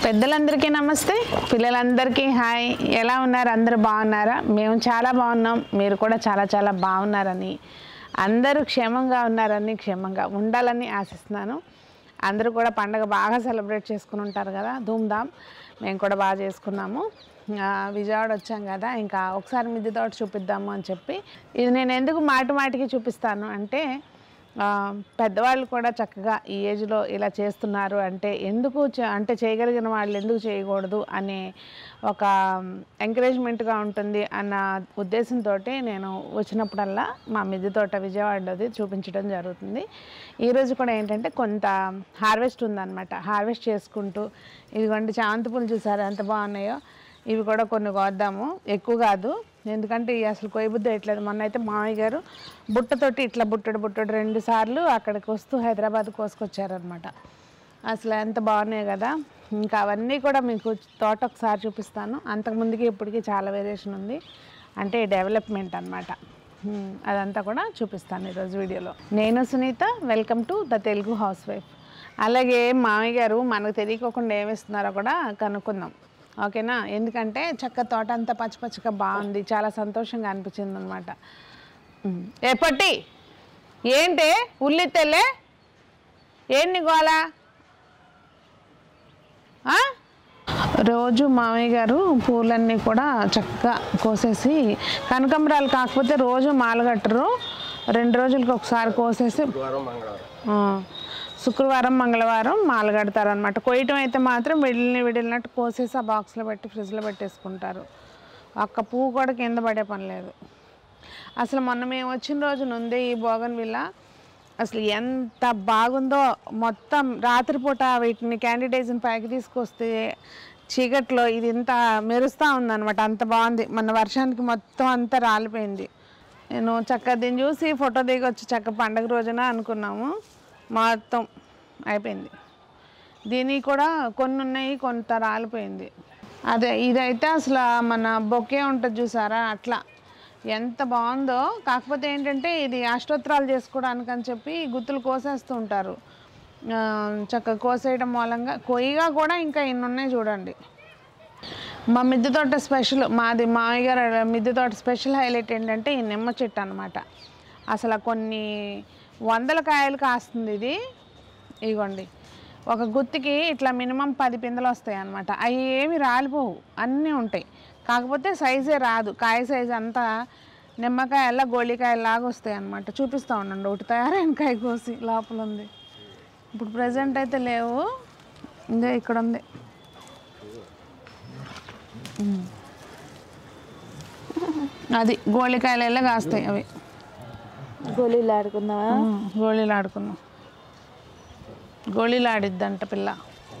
పెద్దలందరికీ నమస్తే పిల్లలందరికీ హాయ్ ఎలా ఉన్నారు అందరూ బాగున్నారా మేము చాలా బాగున్నాం మీరు కూడా చాలా చాలా బాగున్నారని అందరూ క్షేమంగా ఉన్నారని క్షేమంగా ఉండాలని ఆశిస్తున్నాను అందరూ కూడా పండగ బాగా సెలబ్రేట్ చేసుకుని ఉంటారు కదా ధూమ్ధామ్ మేము కూడా బాగా చేసుకున్నాము ఆ, విజయవాడ వచ్చాం కదా ఇంకా ఒకసారి మిద్దె తోట చూపిద్దాము అని చెప్పి ఇది నేను ఎందుకు మాటి మాటికి చూపిస్తాను అంటే ఆ, పెద్దవాళ్ళు కూడా చక్కగా ఈ ఏజ్లో ఇలా చేస్తున్నారు అంటే ఎందుకు చే- అంటే చేయగలిగిన వాళ్ళు ఎందుకు చేయకూడదు అనే ఒక ఎంకరేజ్మెంట్గా ఉంటుంది అన్న ఉద్దేశంతో నేను వచ్చినప్పుడల్లా మా మిద్దె తోట విజయవాడది చూపించడం జరుగుతుంది ఈరోజు కూడా ఏంటంటే కొంత హార్వెస్ట్ ఉందన్నమాట హార్వెస్ట్ చేసుకుంటూ ఇదిగోండి చామంతి పూలు చూసారు ఎంత బాగున్నాయో ఇవి కూడా కొన్ని కోద్దాము ఎక్కువ కాదు ఎందుకంటే ఇవి అసలు కొయ్యబుద్ధి వేయట్లేదు మొన్న అయితే మామయ్య గారు బుట్టతోటి ఇట్లా బుట్టడు బుట్టడు రెండు సార్లు అక్కడికి వస్తూ హైదరాబాద్ కోసుకొచ్చారనమాట అసలు ఎంత బాగున్నాయి కదా ఇంకా అవన్నీ కూడా మీకు తోట ఒకసారి చూపిస్తాను అంతకుముందుకి ఇప్పటికి చాలా వేరియేషన్ ఉంది అంటే డెవలప్మెంట్ అనమాట అదంతా కూడా చూపిస్తాను ఈరోజు వీడియోలో నేను Sunitha welcome to the Telugu housewife అలాగే మామయ్య గారు మనకు తెలియకోకుండా ఏమిస్తున్నారో కూడా కనుక్కుందాం ఓకేనా ఎందుకంటే చక్క తోట అంతా పచ్చ పచ్చగా బాగుంది చాలా సంతోషంగా అనిపించింది అనమాట ఏ పట్టి ఏంటి ఉల్లిత్తెల్లే ఏంటి గోలా ఆ? రోజు మామయ్య గారు పూలన్నీ కూడా చక్కగా కోసేసి కనకంబరాలు కాకపోతే రోజు మాల కట్టరు రెండు రోజులకి ఒకసారి కోసేసి గురువారం మంగళవారం ఆ, శుక్రవారం మంగళవారం మాల కడతారనమాట కొయ్యటం అయితే మాత్రం విడిలిని విడిలినట్టు కోసేసి ఆ బాక్స్లో పెట్టి ఫ్రిడ్జ్లో పెట్టేసుకుంటారు ఒక్క పువ్వు కూడా కింద పడే పని లేదు అసలు మొన్న మేము వచ్చిన రోజు నుండి ఈ బోగన్ విల్ల అసలు ఎంత బాగుందో మొత్తం రాత్రిపూట వీటిని క్యాండిడేట్స్ని పైకి తీసుకొస్తే చీకట్లో ఇది ఇంత మెరుస్తూ ఉందన్నమాట అంత బాగుంది మొన్న వర్షానికి మొత్తం అంతా రాలిపోయింది నేను చక్క దీన్ని చూసి ఫోటో దిగొచ్చు చక్క పండగ రోజున అనుకున్నాము మొత్తం అయిపోయింది దీనికి కూడా కొన్ని ఉన్నాయి కొంత రాలిపోయింది అదే ఇదైతే అసలు మన బొకే ఉంటుంది చూసారా అట్లా ఎంత బాగుందో కాకపోతే ఏంటంటే ఇది అష్టోత్తరాలు చేసుకోవడానికి అని చెప్పి గుత్తులు కోసేస్తూ ఉంటారు ఆ, చక్కగా కోసేయడం మూలంగా కొయ్యగా కూడా ఇంకా ఇన్ని ఉన్నాయి చూడండి మా మిద్దె తోట స్పెషల్ మాది మామయ్య గారు మిద్దె తోట స్పెషల్ హైలైట్ ఏంటంటే ఈ నిమ్మ చెట్టు అనమాట అసలు కొన్ని వందల కాయలు కాస్తుంది ఇది ఇగోండి ఒక గుత్తికి ఇట్లా మినిమం పది పిందెలు వస్తాయి అనమాట అవి ఏమి రాలిపోవు అన్నీ ఉంటాయి కాకపోతే సైజే రాదు కాయ సైజ్ అంతా నిమ్మకాయల్లా గోళికాయలాగా వస్తాయి అనమాట చూపిస్తూ ఉండండి ఒకటి తయారైన కాయ కోసి లోపల ఉంది ఇప్పుడు ప్రజెంట్ అయితే లేవు ఇంకా ఇక్కడ ఉంది అది గోళికాయలు కాస్తాయి అవి గోళీలు ఆడుకుందామా ఉమ్, గోళీలు ఆడుకుందాం గోళీలు ఆడిద్దంట పిల్ల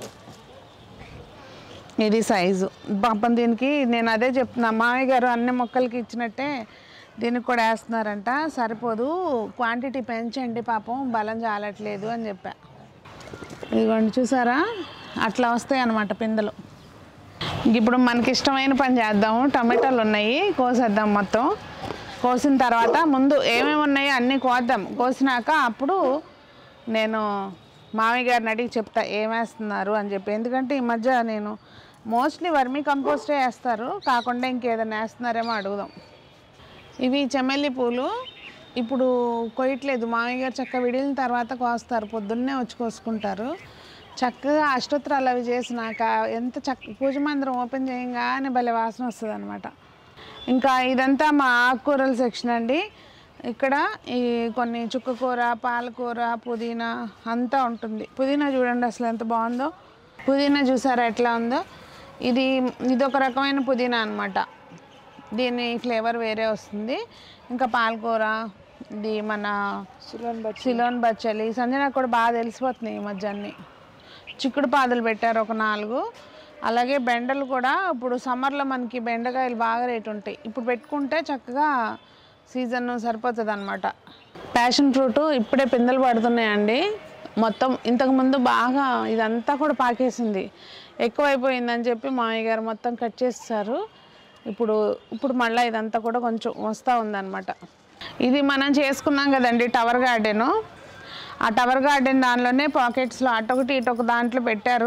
ఇది సైజు పాపం దీనికి నేను అదే చెప్తున్నా మామయ్య గారు అన్ని మొక్కలకి ఇచ్చినట్టే దీనికి కూడా వేస్తున్నారంట సరిపోదు క్వాంటిటీ పెంచండి పాపం బలం చాలట్లేదు అని చెప్పా ఇదిగోండి చూసారా అట్లా వస్తాయి అన్నమాట పిందెలు ఇప్పుడు మనకి ఇష్టమైన పని చేద్దాము టమాటాలు ఉన్నాయి కోసేద్దాం మొత్తం కోసిన తర్వాత ముందు ఏమేమి ఉన్నాయో అన్నీ కోద్దాం కోసినాక అప్పుడు నేను మామయ్య గారిని అడిగి చెప్తా ఏం వేస్తున్నారు అని చెప్పి ఎందుకంటే ఈ మధ్య నేను మోస్ట్లీ వర్మీ కంపోస్టే వేస్తారు కాకుండా ఇంకేదైనా వేస్తున్నారేమో అడుగుదాం ఇవి చెమెల్లి పూలు ఇప్పుడు కొయ్యట్లేదు మామయ్య గారు చక్క విడిలిన తర్వాత కోస్తారు పొద్దున్నే వచ్చి కోసుకుంటారు చక్కగా అష్టోత్తరాలు అవి చేసినాక ఎంత చక్క పూజ మందిరం ఓపెన్ చేయంగానే భలే వాసన వస్తుంది అనమాట ఇంకా ఇదంతా మా ఆకుకూరల సెక్షన్ అండి ఇక్కడ ఈ కొన్ని చుక్కకూర పాలకూర పుదీనా అంతా ఉంటుంది పుదీనా చూడండి అసలు ఎంత బాగుందో పుదీనా చూసారా ఎట్లా ఉందో ఇది ఇది ఒక రకమైన పుదీనా అన్నమాట దీని ఫ్లేవర్ వేరే వస్తుంది ఇంకా పాలకూర ఇది మన సిలోన్ బట్టి సిలోన్ బచ్చలి సంజన కూడా బాగా తెలిసిపోతున్నాయి ఈ మధ్య అన్ని చిక్కుడు పాదులు పెట్టారు ఒక నాలుగు అలాగే బెండలు కూడా ఇప్పుడు సమ్మర్లో మనకి బెండకాయలు బాగా రేటు ఉంటాయి ఇప్పుడు పెట్టుకుంటే చక్కగా సీజన్ సరిపోతుంది అనమాట ప్యాషన్ ఫ్రూట్ ఇప్పుడే పిందెలు పడుతున్నాయండి మొత్తం ఇంతకుముందు బాగా ఇదంతా కూడా పాకేసింది ఎక్కువైపోయిందని చెప్పి మామయ్య గారు మొత్తం కట్ చేస్తారు ఇప్పుడు ఇప్పుడు మళ్ళీ ఇదంతా కూడా కొంచెం వస్తూ ఉందన్నమాట ఇది మనం చేసుకున్నాం కదండి టవర్ గార్డెను ఆ టవర్ గార్డెన్ దానిలోనే పాకెట్స్లో అటొకటి ఇటొక దాంట్లో పెట్టారు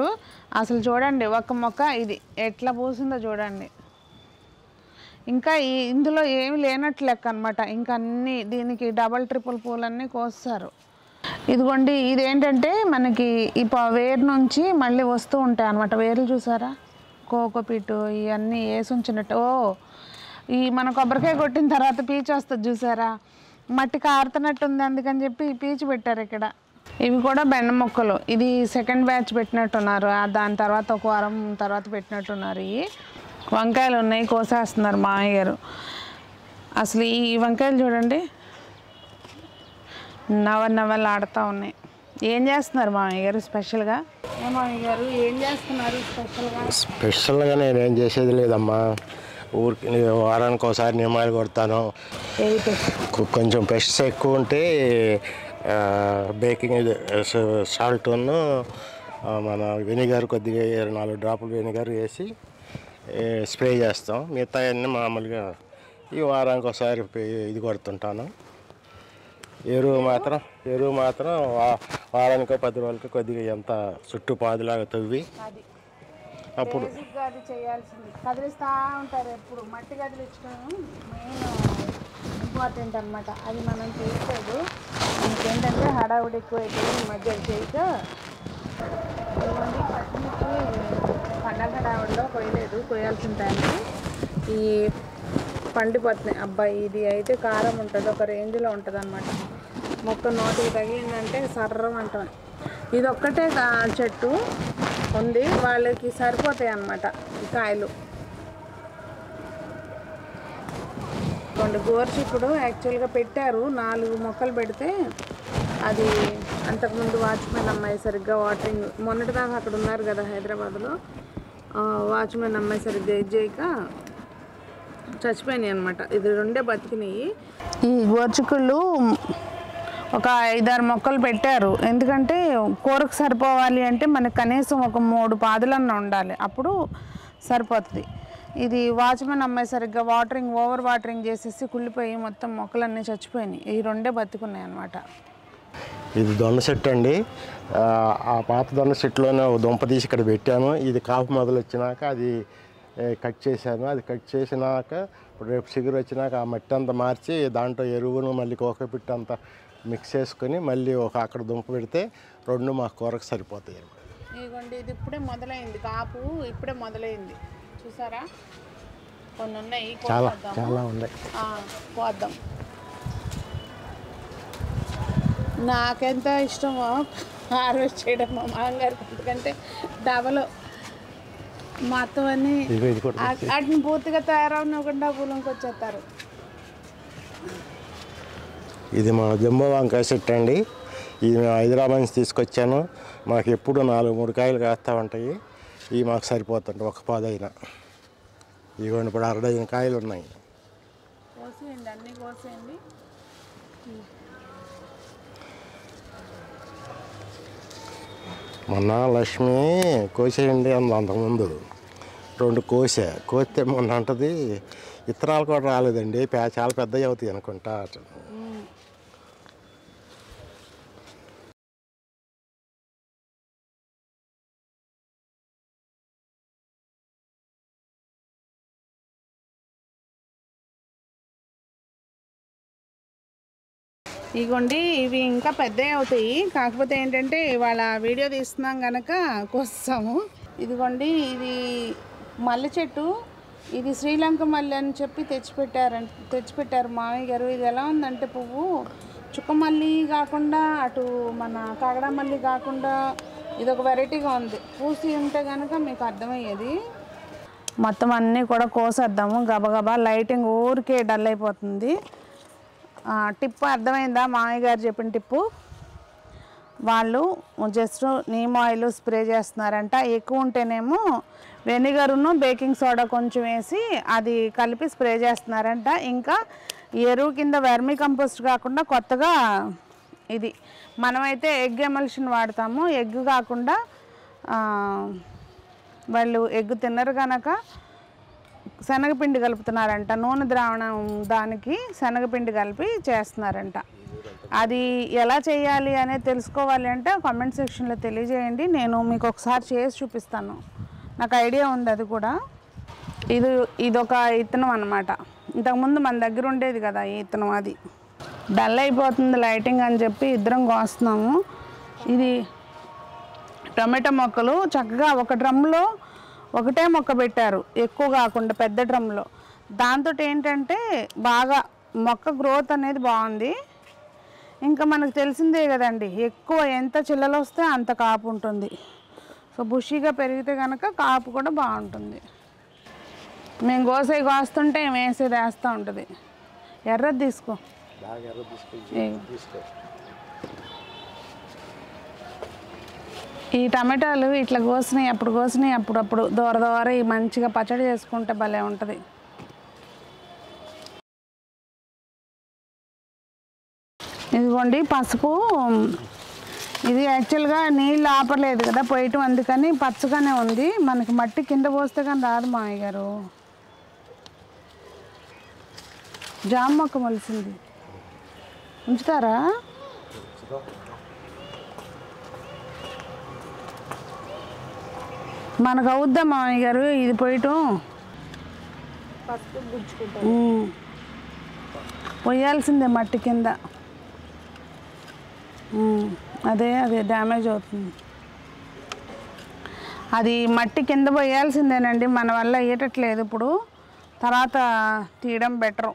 అసలు చూడండి ఒక మొక్క ఇది ఎట్లా పూసిందో చూడండి ఇంకా ఈ ఇందులో ఏమి లేనట్లు లెక్క అనమాట ఇంకా అన్ని దీనికి డబల్ ట్రిపుల్ పూలన్నీ కోస్తారు ఇదిగోండి ఇదేంటంటే మనకి ఈ ప- వేరు నుంచి మళ్ళీ వస్తూ ఉంటాయి అనమాట వేర్లు చూసారా కోకోపీటు ఇవన్నీ వేసి ఉంచినట్టు ఓ ఈ మన కొబ్బరికాయ కొట్టిన తర్వాత పీచు వస్తుంది చూసారా మట్టి కారుతున్నట్టు ఉంది అందుకని చెప్పి ఈ పీచు పెట్టారు ఇక్కడ ఇవి కూడా బెండ మొక్కలు ఇది సెకండ్ బ్యాచ్ పెట్టినట్టున్నారు ఆ దాని తర్వాత ఒక వారం తర్వాత పెట్టినట్టున్నారు ఇవి వంకాయలు ఉన్నాయి కోసేస్తున్నారు మామయ్య గారు అసలు ఈ వంకాయలు చూడండి నవ నవలు ఆడుతూ ఉన్నాయి ఏం చేస్తున్నారు మామయ్య గారు స్పెషల్గా ఏ మామయ్య గారు ఏం చేస్తున్నారు స్పెషల్గా స్పెషల్గా నేను ఏం చేసేది లేదమ్మా ఊరికి నేను వారానికి ఒకసారి నియమాలు కొడతాను ఏది కొ- కొంచెం పెస్ట్స్ ఎక్కువ ఉంటే ఆ, బేకింగ్ ఇది, స- సాల్ట్ను ఆ, మన వెనిగర్ కొద్దిగా ఇరవై నాలుగు డ్రాపులు వెనిగర్ వేసి ఏ, స్ప్రే చేస్తాం మిగతా అన్నీ మామూలుగా ఈ వారానికి ఒకసారి పే- ఇది కొడుతుంటాను ఎరువు మాత్రం ఎరువు మాత్రం వా- వారానికి పది రోజులకి కొద్దిగా ఎంత చుట్టూ పాదులాగా తవ్వి అది అప్పుడు బేసిక్గా అది చేయాల్సింది కదిలిస్తూ ఉంటారు ఎప్పుడు మట్టి కదిలించడం మెయిన్ ఇంపార్టెంట్ అనమాట అది మనం చేయలేదు ఇంకేంటంటే హడావుడి ఎక్కువ అయిపోయి ఈ మధ్య అది చేయక ఇదిగోండి పచ్చిమిర్చి పండగ హడావుడిలో కొయ్యలేదు కొయ్యాల్సిన టైంకి ఈ పండిపోతున్నాయి అబ్బాయి ఇది అయితే కారం ఉంటుంది ఒక రేంజ్లో ఉంటుంది అనమాట మొక్క నోటికి తగిలిందంటే సర్రం అంటాం ఇది ఒక్కటే కా- చెట్టు ఉంది వాళ్ళకి సరిపోతాయి అన్నమాట ఈ కాయలు కొన్ని గోర్చిక్కుడు యాక్చువల్గా పెట్టారు నాలుగు మొక్కలు పెడితే అది అంతకుముందు వాచ్మెన్ అమ్మాయి సరిగ్గా వాటరింగ్ మొన్నటిదాకా అక్కడ ఉన్నారు కదా హైదరాబాద్లో ఆ, వాచ్మెన్ అమ్మాయి సరిగ్గా ఇది చేయక చచ్చిపోయినాయి అనమాట ఇది రెండే బతికినాయి ఈ గోర్చికుళ్ళు ఒక ఐదారు మొక్కలు పెట్టారు ఎందుకంటే కూరకు సరిపోవాలి అంటే మనకు కనీసం ఒక మూడు పాదులన్న ఉండాలి అప్పుడు సరిపోతుంది ఇది వాచ్మెన్ అమ్మాయి సరిగ్గా వాటరింగ్ ఓవర్ వాటరింగ్ చేసేసి కుళ్ళిపోయి మొత్తం మొక్కలన్నీ చచ్చిపోయినాయి ఈ రెండే బతికున్నాయి అనమాట ఇది దొండ చెట్టు అండి ఆ, ఆ పాత దొండ చెట్టులోనే ఒక దుంప తీసి ఇక్కడ పెట్టాను ఇది కాపు మొదలు వచ్చినాక అది ఏ, కట్ చేశాను అది కట్ చేసినాక ఇప్పుడు రేపు చిగురు వచ్చినాక ఆ మట్టి అంతా మార్చి దాంట్లో ఎరువును మళ్ళీ కోకపిట్టు అంతా మిక్స్ చేసుకొని మళ్ళీ ఒక అక్కడ దుంప పెడితే రెండు మా కూరకు సరిపోతాయి అన్నమాట. ఇదిగోండి ఇది ఇప్పుడే మొదలైంది కాపు ఇప్పుడే మొదలైంది చూసారా కొన్ని ఉన్నాయి చాలా కోసేద్దాము. చాలా ఉన్నాయి ఆ, పోద్దాం నాకెంత ఇష్టమో హార్వెస్ట్ చేయడం మా మామగారికి ఎందుకంటే డబలు మొత్తం అన్ని ఇదిగో ఇది కూడా ఆ- వాటిని పూర్తిగా తయారవకుండా పూలంకి వచ్చేస్తారు ఇది మా జంబో వంకాయ చెట్టు అండి ఇది మేము హైదరాబాద్ నుంచి తీసుకొచ్చాను మాకు ఎప్పుడు నాలుగు మూడు కాయలు కాస్తూ ఉంటాయి ఇవి మాకు సరిపోతుంటాయి ఒక పాదైనా ఇదిగోండి ఇప్పుడు అర డజన్ కాయలు ఉన్నాయి కోసేయండి అన్నీ కోసేయండి మొన్న లక్ష్మి కోసేయండి అంది అంతకుముందు రెండు కోసా కోస్తే మొన్న అంటది ఇత్తనాలు కూడా రాలేదండి పే- చాలా పెద్దవి అవుతాయి అనుకుంటా ఇగోండి ఇవి ఇంకా పెద్దవి అవుతాయి కాకపోతే ఏంటంటే ఇవాళ వీడియో తీస్తున్నాం కనుక కోస్తాము ఇదిగోండి ఇది మల్లె చెట్టు ఇది శ్రీలంక మల్లె అని చెప్పి తెచ్చిపెట్టారు తెచ్చిపెట్టారు మామయ్య గారు ఇది ఎలా ఉందంటే పువ్వు చుక్క మల్లి కాకుండా అటు మన కాగడా మల్లి కాకుండా ఇది ఒక వెరైటీగా ఉంది పూసి ఉంటే కనుక మీకు అర్థమయ్యేది మొత్తం అన్నీ కూడా కోసేద్దాము గబగబా లైటింగ్ ఊరికే డల్ అయిపోతుంది ఆ, టిప్పు అర్థమైందా మామయ్య గారు చెప్పిన టిప్పు వాళ్ళు జస్ట్ నీమ్ ఆయిల్ స్ప్రే చేస్తున్నారంట ఎక్కువ ఉంటేనేమో వెనిగరును బేకింగ్ సోడా కొంచెం వేసి అది కలిపి స్ప్రే చేస్తున్నారంట ఇంకా ఎరువు కింద వెర్మి కంపోస్ట్ కాకుండా కొత్తగా ఇది మనమైతే ఎగ్ ఎమల్షన్ వాడతాము ఎగ్ కాకుండా ఆ, వాళ్ళు ఎగ్ తినరు కనుక శనగపిండి కలుపుతున్నారంట నూనె ద్రావణం దానికి శనగపిండి కలిపి చేస్తున్నారంట అది ఎలా చేయాలి అనేది తెలుసుకోవాలి అంటే కామెంట్ సెక్షన్లో తెలియజేయండి నేను మీకు ఒకసారి చేసి చూపిస్తాను నాకు ఐడియా ఉంది అది కూడా ఇది ఇదొక ఇత్తనం అనమాట ఇంతకుముందు మన దగ్గర ఉండేది కదా ఈ ఇత్తనం అది డల్ అయిపోతుంది లైటింగ్ అని చెప్పి ఇద్దరం కోస్తున్నాము ఇది టొమాటో మొక్కలు చక్కగా ఒక డ్రమ్లో ఒకటే మొక్క పెట్టారు ఎక్కువ కాకుండా పెద్ద డ్రమ్లో దాంతో ఏంటంటే బాగా మొక్క గ్రోత్ అనేది బాగుంది ఇంకా మనకు తెలిసిందే కదండి ఎక్కువ ఎంత చిల్లలు వస్తే అంత కాపు ఉంటుంది సో బుషీగా పెరిగితే కనుక కాపు కూడా బాగుంటుంది మేము కోసేవి కోస్తుంటే వేసేది వేస్తూ ఉంటుంది ఎర్రది తీసుకో బాగా ఎర్ర తీసుకొని ఇగో. తీసుకో ఈ టమాటాలు ఇట్లా కోసినాయి అప్పుడు కోసినాయి అప్పుడప్పుడు దూర దూర ఈ మంచిగా పచ్చడి చేసుకుంటే భలే ఉంటుంది ఇదిగోండి పసుపు ఇది యాక్చువల్గా నీళ్ళు ఆపలేదు కదా పోయటం అందుకని పచ్చగానే ఉంది మనకి మట్టి కింద పోస్తే కానీ రాదు మామయ్య గారు జామ మొక్క మొలిసింది ఉంచుతారా మనకు అవుద్దా మామయ్య గారు ఇది పోయటం పసుపు గుచ్చుకుంటాం ఉమ్. పొయ్యాల్సిందే మట్టి కింద ఉమ్. అదే అదే డ్యామేజ్ అవుతుంది అది మట్టి కింద పోయాల్సిందేనండి మన వల్ల అయ్యేటట్లేదు ఇప్పుడు తర్వాత తీయడం బెటరు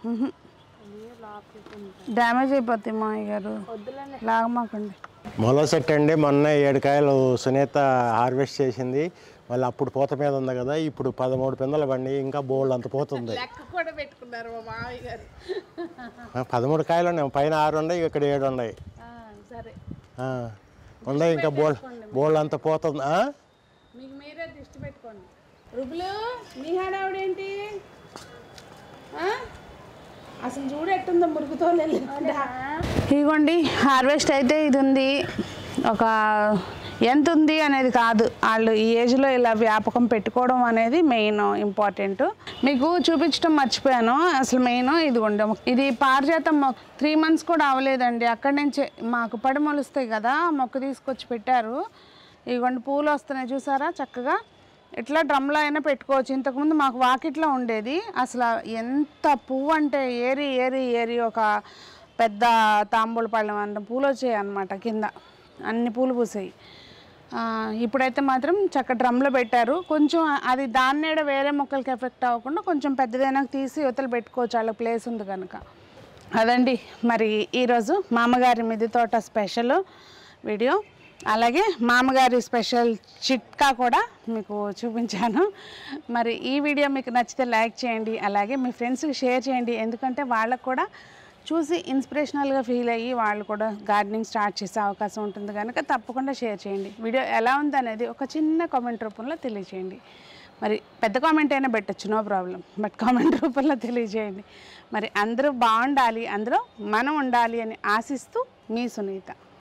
డ్యామేజ్ అయిపోతాయి మామయ్య గారు వద్దులే లాగమాకండి మొల సెట్ అండి మొన్న ఏడు కాయలు సునీత హార్వెస్ట్ చేసింది మళ్ళీ అప్పుడు పూత మీద ఉంది కదా ఇప్పుడు పదమూడు పిందలు బండి ఇంకా బోల్డ్ అంత పోతుంది లెక్క కూడా పెట్టుకున్నారు మా మామయ్య గారు ఆ, పదమూడు కాయలు ఉన్నాయి పైన ఆరు ఉన్నాయి ఇక్కడ ఏడు ఉన్నాయి సరే ఆ, ఉన్నాయి ఇంకా బోల్డ్ బోల్డ్ అంత పోతుంది ఆ? మీకు మీరే దిష్టి పెట్టుకోండి రుబులు నీ హడావుడేంటి ఆ? అసలు చూడు ఎట్టుందో మురుగుతో ఇదిగోండి హార్వెస్ట్ అయితే ఇది ఉంది ఒక ఎంత ఉంది అనేది కాదు వాళ్ళు ఈ ఏజ్లో ఇలా వ్యాపకం పెట్టుకోవడం అనేది మెయిన్ ఇంపార్టెంట్ మీకు చూపించడం మర్చిపోయాను అసలు మెయిన్ ఇదిగోండి ఇది పారిజాతం మొక్క త్రీ మంత్స్ కూడా అవ్వలేదండి అక్కడి నుంచే మాకు పడి మొలుస్తాయి కదా మొక్క తీసుకొచ్చి పెట్టారు ఇదిగోండి పూలు వస్తున్నాయి చూసారా చక్కగా ఇట్లా డ్రమ్లో అయినా పెట్టుకోవచ్చు ఇంతకుముందు మాకు వాకిట్లో ఉండేది అసలు ఎంత పువ్వు అంటే ఏరి ఏరి ఏరి ఒక పెద్ద తాంబూల పళ్ళం అంత పూలు వచ్చాయి అన్నమాట కింద అన్ని పూలు పూసాయి ఆ, ఇప్పుడైతే మాత్రం చక్క డ్రమ్లో పెట్టారు కొంచెం అది దాన్ని ఏడ వేరే మొక్కలకి ఎఫెక్ట్ అవ్వకుండా కొంచెం పెద్దదైనా తీసి యువతలు పెట్టుకోవచ్చు వాళ్ళ ప్లేస్ ఉంది కనుక అదండి మరి ఈరోజు మామగారి మిది తోట స్పెషల్ వీడియో అలాగే మామగారి స్పెషల్ చిట్కా కూడా మీకు చూపించాను మరి ఈ వీడియో మీకు నచ్చితే లైక్ చేయండి అలాగే మీ ఫ్రెండ్స్కి షేర్ చేయండి ఎందుకంటే వాళ్ళకు కూడా చూసి ఇన్స్పిరేషనల్గా ఫీల్ అయ్యి వాళ్ళు కూడా గార్డెనింగ్ స్టార్ట్ చేసే అవకాశం ఉంటుంది కనుక తప్పకుండా షేర్ చేయండి వీడియో ఎలా ఉంది అనేది ఒక చిన్న కామెంట్ రూపంలో తెలియజేయండి మరి పెద్ద కామెంట్ అయినా పెట్టచ్చు నో ప్రాబ్లం బట్ కామెంట్ రూపంలో తెలియజేయండి మరి అందరూ బాగుండాలి అందరూ మనం ఉండాలి అని ఆశిస్తూ మీ సునీత